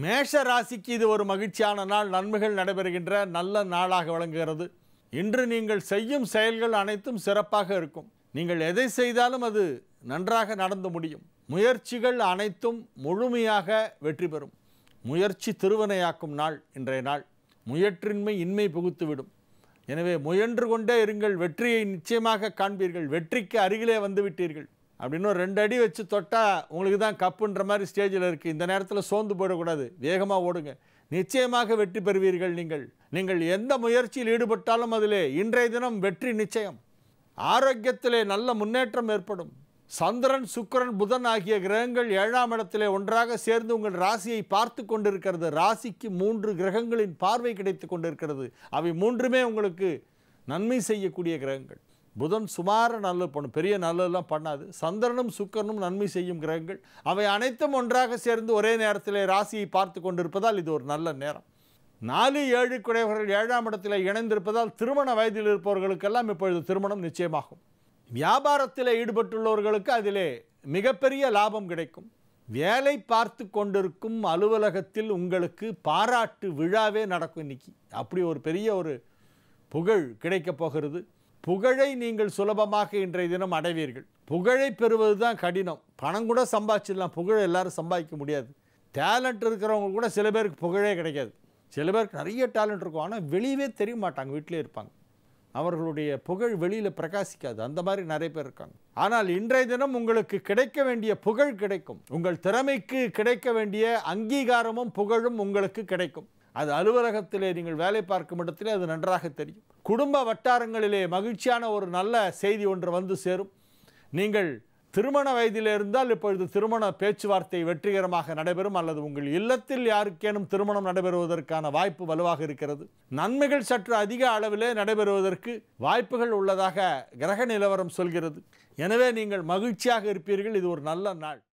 மேஷ ராசிக்கு இது ஒரு மகிழ்ச்சியான நாள் நன்மைகள் நடைபெறுகின்ற நல்ல நாளாக விளங்குகிறது இன்று நீங்கள் செய்யும் செயல்கள் அனைத்தும் சிறப்பாக இருக்கும் நீங்கள் எதை செய்தாலும் அது நன்றாக நடந்து முடியும் முயற்சிகள் அனைத்தும் முழுமையாக வெற்றி பெறும் முயற்சி திருவனையாக்கும் நாள் இன்றைய நாள் முயற்றின்மை இன்மை புகுத்துவிடும் எனவே முயன்று கொண்டே இருங்கள் வெற்றியை நிச்சயமாக காண்பீர்கள் வெற்றிக்கு அருகிலே வந்து விட்டீர்கள் அப்படின்னு ஒரு ரெண்டு அடி வச்சு தொட்டால் உங்களுக்கு தான் கப்புன்ற மாதிரி ஸ்டேஜில் இருக்குது இந்த நேரத்தில் சோர்ந்து போயிடக்கூடாது வேகமாக ஓடுங்க நிச்சயமாக வெற்றி பெறுவீர்கள் நீங்கள் நீங்கள் எந்த முயற்சியில் ஈடுபட்டாலும் அதிலே இன்றைய தினம் வெற்றி நிச்சயம் ஆரோக்கியத்திலே நல்ல முன்னேற்றம் ஏற்படும் சந்திரன் சுக்கிரன் புதன் ஆகிய கிரகங்கள் ஏழாம் இடத்திலே ஒன்றாக சேர்ந்து உங்கள் ராசியை பார்த்து கொண்டிருக்கிறது ராசிக்கு மூன்று கிரகங்களின் பார்வை கிடைத்து கொண்டிருக்கிறது அவை மூன்றுமே உங்களுக்கு நன்மை செய்யக்கூடிய கிரகங்கள் புதன் சுமார நல்லது பண்ணும் பெரிய நல்லதெல்லாம் பண்ணாது சந்திரனும் சுக்கிரனும் நன்மை செய்யும் கிரகங்கள் அவை அனைத்தும் ஒன்றாக சேர்ந்து ஒரே நேரத்திலே ராசியை பார்த்து கொண்டிருப்பதால் இது ஒரு நல்ல நேரம் நாலு ஏழு குடையவர்கள் ஏழாம் இடத்தில் இணைந்திருப்பதால் திருமண வயதில் இருப்பவர்களுக்கெல்லாம் இப்பொழுது திருமணம் நிச்சயமாகும் வியாபாரத்தில் ஈடுபட்டுள்ளவர்களுக்கு அதிலே மிகப்பெரிய லாபம் கிடைக்கும் வேலை பார்த்து கொண்டிருக்கும் அலுவலகத்தில் உங்களுக்கு பாராட்டு விழாவே நடக்கும் இன்னைக்கு அப்படி ஒரு பெரிய ஒரு புகழ் கிடைக்கப் போகிறது புகழை நீங்கள் சுலபமாக இன்றைய தினம் அடைவீர்கள் புகழை பெறுவது தான் கடினம் பணம் கூட சம்பாதிச்சிடலாம் புகழ் எல்லாரும் சம்பாதிக்க முடியாது டேலண்ட் இருக்கிறவங்க கூட சில பேருக்கு புகழே கிடைக்காது சில பேருக்கு நிறைய டேலண்ட் இருக்கும் ஆனால் வெளியவே தெரிய மாட்டாங்க வீட்டிலே இருப்பாங்க அவர்களுடைய புகழ் வெளியில் பிரகாசிக்காது அந்த மாதிரி நிறைய பேர் இருக்காங்க ஆனால் இன்றைய தினம் உங்களுக்கு கிடைக்க வேண்டிய புகழ் கிடைக்கும் உங்கள் திறமைக்கு கிடைக்க வேண்டிய அங்கீகாரமும் புகழும் உங்களுக்கு கிடைக்கும் அது அலுவலகத்திலே நீங்கள் வேலை பார்க்கும் இடத்திலே அது நன்றாக தெரியும் குடும்ப வட்டாரங்களிலே மகிழ்ச்சியான ஒரு நல்ல செய்தி ஒன்று வந்து சேரும் நீங்கள் திருமண வயதில் இருந்தால் இப்பொழுது திருமண பேச்சுவார்த்தை வெற்றிகரமாக நடைபெறும் அல்லது உங்கள் இல்லத்தில் யாருக்கேனும் திருமணம் நடைபெறுவதற்கான வாய்ப்பு வலுவாக இருக்கிறது நன்மைகள் சற்று அதிக அளவிலே நடைபெறுவதற்கு வாய்ப்புகள் உள்ளதாக கிரக நிலவரம் சொல்கிறது எனவே நீங்கள் மகிழ்ச்சியாக இருப்பீர்கள் இது ஒரு நல்ல நாள்